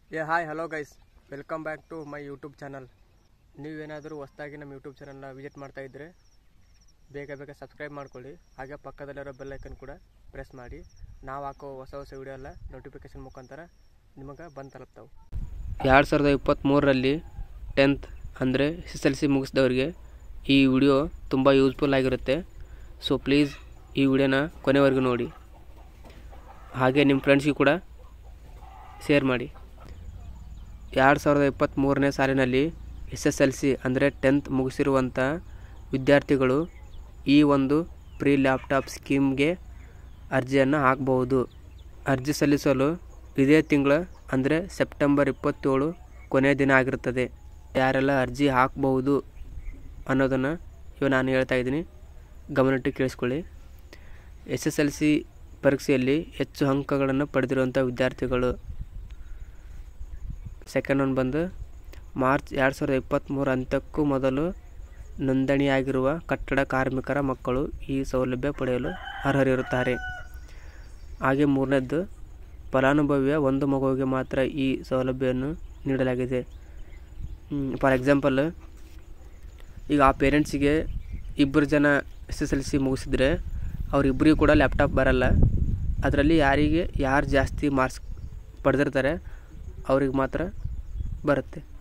ಏ hi hello guys welcome back to my YouTube channel ನೀವೇನಾದರೂ ಹೊಸ್ದಾಗಿ ನಮ್ಮ ಯೂಟ್ಯೂಬ್ ಚಾನಲ್ನ ವಿಸಿಟ್ ಮಾಡ್ತಾ ಇದ್ದರೆ ಬೇಗ ಬೇಗ ಸಬ್ಸ್ಕ್ರೈಬ್ ಮಾಡ್ಕೊಳ್ಳಿ ಹಾಗೆ ಪಕ್ಕದಲ್ಲಿರೋ ಬೆಲ್ ಐಕನ್ ಕೂಡ ಪ್ರೆಸ್ ಮಾಡಿ ನಾವು ಹಾಕೋ ಹೊಸ ಹೊಸ ವಿಡಿಯೋ ಎಲ್ಲ ನೋಟಿಫಿಕೇಶನ್ ಮುಖಾಂತರ ನಿಮಗೆ ಬಂದು ತಲುಪ್ತಾವೆ ಎರಡು ಸಾವಿರದ ಇಪ್ಪತ್ತ್ಮೂರರಲ್ಲಿ ಟೆಂತ್ ಅಂದರೆ ಎಸ್ ಎಸ್ ಎಲ್ ಸಿ ಮುಗಿಸಿದವ್ರಿಗೆ ಈ ವಿಡಿಯೋ ತುಂಬ ಯೂಸ್ಫುಲ್ ಆಗಿರುತ್ತೆ ಸೊ ಪ್ಲೀಸ್ ಈ ವಿಡಿಯೋನ ಕೊನೆವರೆಗೂ ನೋಡಿ ಹಾಗೆ ನಿಮ್ಮ ಫ್ರೆಂಡ್ಸ್ಗೆ ಕೂಡ ಶೇರ್ ಮಾಡಿ ಎರಡು ಸಾವಿರದ ಇಪ್ಪತ್ತ್ಮೂರನೇ ಸಾಲಿನಲ್ಲಿ ಎಸ್ ಎಸ್ ಎಲ್ ಸಿ ಅಂದರೆ ಟೆಂತ್ ಮುಗಿಸಿರುವಂಥ ವಿದ್ಯಾರ್ಥಿಗಳು ಈ ಒಂದು ಪ್ರೀ ಲ್ಯಾಪ್ಟಾಪ್ ಸ್ಕೀಮ್ಗೆ ಅರ್ಜಿಯನ್ನು ಹಾಕಬಹುದು ಅರ್ಜಿ ಸಲ್ಲಿಸಲು ಇದೇ ತಿಂಗಳ ಅಂದರೆ ಸೆಪ್ಟೆಂಬರ್ ಇಪ್ಪತ್ತೇಳು ಕೊನೆಯ ದಿನ ಆಗಿರುತ್ತದೆ ಯಾರೆಲ್ಲ ಅರ್ಜಿ ಹಾಕಬಹುದು ಅನ್ನೋದನ್ನು ಇವಾಗ ನಾನು ಹೇಳ್ತಾ ಇದ್ದೀನಿ ಗಮನಿಟ್ಟು ಕೇಳಿಸ್ಕೊಳ್ಳಿ ಎಸ್ ಎಸ್ ಎಲ್ ಸಿ ಪರೀಕ್ಷೆಯಲ್ಲಿ ಹೆಚ್ಚು ಅಂಕಗಳನ್ನು ಪಡೆದಿರುವಂಥ ವಿದ್ಯಾರ್ಥಿಗಳು ಸೆಕೆಂಡ್ ಒನ್ ಬಂದು ಮಾರ್ಚ್ ಎರಡು ಸಾವಿರದ ಇಪ್ಪತ್ತ್ಮೂರು ಅಂತ್ಯಕ್ಕೂ ಮೊದಲು ನೋಂದಣಿಯಾಗಿರುವ ಕಟ್ಟಡ ಕಾರ್ಮಿಕರ ಮಕ್ಕಳು ಈ ಸೌಲಭ್ಯ ಪಡೆಯಲು ಅರ್ಹರಿರುತ್ತಾರೆ ಹಾಗೆ ಮೂರನೇದ್ದು ಫಲಾನುಭವಿಯ ಒಂದು ಮಗುವಿಗೆ ಮಾತ್ರ ಈ ಸೌಲಭ್ಯವನ್ನು ನೀಡಲಾಗಿದೆ ಫಾರ್ ಎಕ್ಸಾಂಪಲ್ ಈಗ ಆ ಪೇರೆಂಟ್ಸಿಗೆ ಇಬ್ಬರು ಜನ ಎಸ್ ಎಸ್ ಎಲ್ ಸಿ ಮುಗಿಸಿದ್ರೆ ಅವರಿಬ್ಬರಿಗೂ ಕೂಡ ಲ್ಯಾಪ್ಟಾಪ್ ಬರಲ್ಲ ಅದರಲ್ಲಿ ಯಾರಿಗೆ ಯಾರು ಜಾಸ್ತಿ ಮಾರ್ಕ್ಸ್ ಪಡೆದಿರ್ತಾರೆ ಅವ್ರಿಗೆ ಮಾತ್ರ ಬರುತ್ತೆ